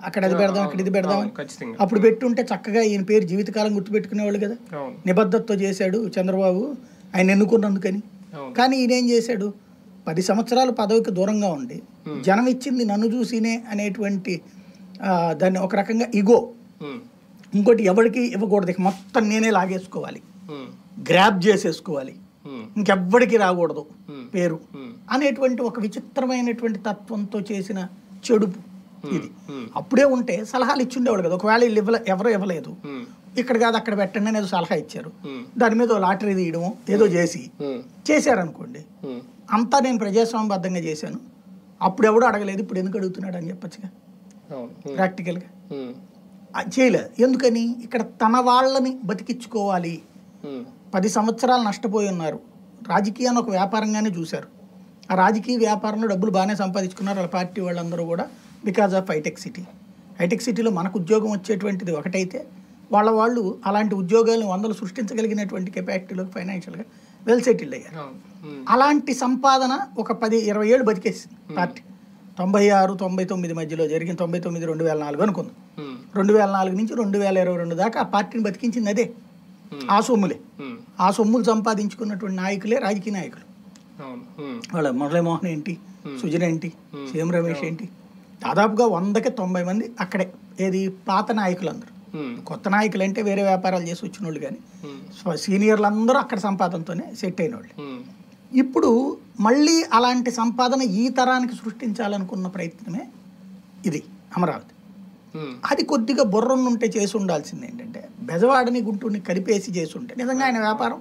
అక్కడ అది పెడదాం అక్కడ ఇది పెడదాం అవును, ఖచ్చితంగా అప్పుడు పెట్టుంటే చక్కగా ఈయన పేరు జీవితకాలం గుర్తుపెట్టుకునేవాళ్ళు కదా అవును నిబద్ధతతో చేశాడు చంద్రబాబు ఆయన ఎన్నుకున్నందుకని అవును కానీ ఈయన ఏం చేశాడు పది సంవత్సరాలు పదవికి దూరంగా ఉండి జనం ఇచ్చింది నన్ను చూసినే అనేటువంటి ఆ, దాన్ని ఒక రకంగా ఇగో ఉమ్, ఇంకోటి ఎవరికి ఇవ్వకూడదు ఇక మొత్తం నేనే లాగేసుకోవాలి ఉమ్, గ్రాప్ చేసేసుకోవాలి ఉమ్, ఇంకెవ్వడికి రాకూడదు ఉమ్, పేరు ఉమ్, అనేటువంటి ఒక విచిత్రమైనటువంటి తత్వంతో చేసిన చెడుపు ఇది ఉమ్, అప్పుడే ఉంటే సలహాలు ఇచ్చిండేవాళ్ళు కదా ఒకవేళ వీళ్ళు ఇవ్వలే ఎవరో ఇవ్వలేదు ఉమ్, ఇక్కడ కాదు అక్కడ పెట్టండి అనేది సలహా ఇచ్చారు ఉమ్, దాని మీద ఓ లాటరీ తీయడము ఏదో చేసి ఉమ్, చేశారనుకోండి ఉమ్, అంతా నేను ప్రజాస్వామ్యబద్ధంగా చేశాను అప్పుడు ఎవడో అడగలేదు ఇప్పుడు ఎందుకు అడుగుతున్నాడు అని చెప్పొచ్చుగా అవును ఉమ్, ప్రాక్టికల్గా ఉమ్, అది చేయలేదు ఎందుకని ఇక్కడ తన వాళ్ళని బతికించుకోవాలి ఉమ్, పది సంవత్సరాలు నష్టపోయి ఉన్నారు రాజకీయాన్ని ఒక వ్యాపారంగానే చూశారు ఆ రాజకీయ వ్యాపారంలో డబ్బులు బాగానే సంపాదించుకున్నారు వాళ్ళ పార్టీ వాళ్ళందరూ కూడా because of hitech city hitech సిటీలో మనకు ఉద్యోగం వచ్చేటువంటిది ఒకటైతే వాళ్ళ వాళ్ళు అలాంటి ఉద్యోగాలను వందలు సృష్టించగలిగినటువంటి కెపాసిటీలో ఫైనాన్షియల్గా వెల్ సెటిల్డ్ అయ్యారు అవును ఉమ్, అలాంటి సంపాదన ఒక పది ఇరవై ఏళ్ళు బతికేసింది పార్టీ తొంభై ఆరు తొంభై తొమ్మిది మధ్యలో జరిగిన తొంభై తొమ్మిది రెండు వేల నాలుగు అనుకుందాం ఉమ్, రెండు వేల నాలుగు నుంచి రెండు వేల ఇరవై రెండు దాకా ఆ పార్టీని బతికించింది అదే ఆ సొమ్ములే ఉమ్, ఆ సొమ్ములు సంపాదించుకున్నటువంటి నాయకులే రాజకీయ నాయకులు అవును ఉమ్, వాళ్ళ మురళీమోహన్ ఏంటి సుజన్ ఏంటి సీఎం రమేష్ ఏంటి దాదాపుగా వందకి తొంభై మంది అక్కడే ఏది పాత నాయకులందరూ ఉమ్, కొత్త నాయకులు అంటే వేరే వ్యాపారాలు చేసి వచ్చిన వాళ్ళు కానీ ఉమ్, స్వ- సీనియర్లు అందరూ అక్కడ సంపాదనతోనే సెట్ అయిన వాళ్ళు ఉమ్, ఇప్పుడు మళ్ళీ అలాంటి సంపాదన ఈ తరానికి సృష్టించాలనుకున్న ప్రయత్నమే ఇది అమరావతి ఉమ్, అది కొద్దిగా బుర్రనుంటే చేసి ఉండాల్సింది ఏంటంటే బెజవాడని గుంటూరుని కలిపేసి చేసి ఉంటే నిజంగా ఆయన వ్యాపారం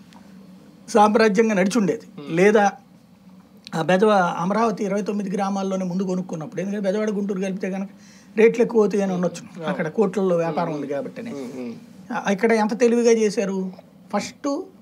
సామ్రాజ్యంగా నడిచి ఉండేది లేదా ఆ బెజవా అమరావతి ఇరవై తొమ్మిది గ్రామాల్లోనే ముందు కొనుక్కున్నప్పుడు ఎందుకంటే బెజవాడ గుంటూరు కలిపితే కనుక రేట్లు ఎక్కువ అవుతాయి అని ఉండొచ్చు అక్కడ కోట్లలో వ్యాపారం ఉంది కాబట్టి ఉమ్, ఉమ్, ఇక్కడ ఎంత తెలివిగా చేశారు ఫస్ట్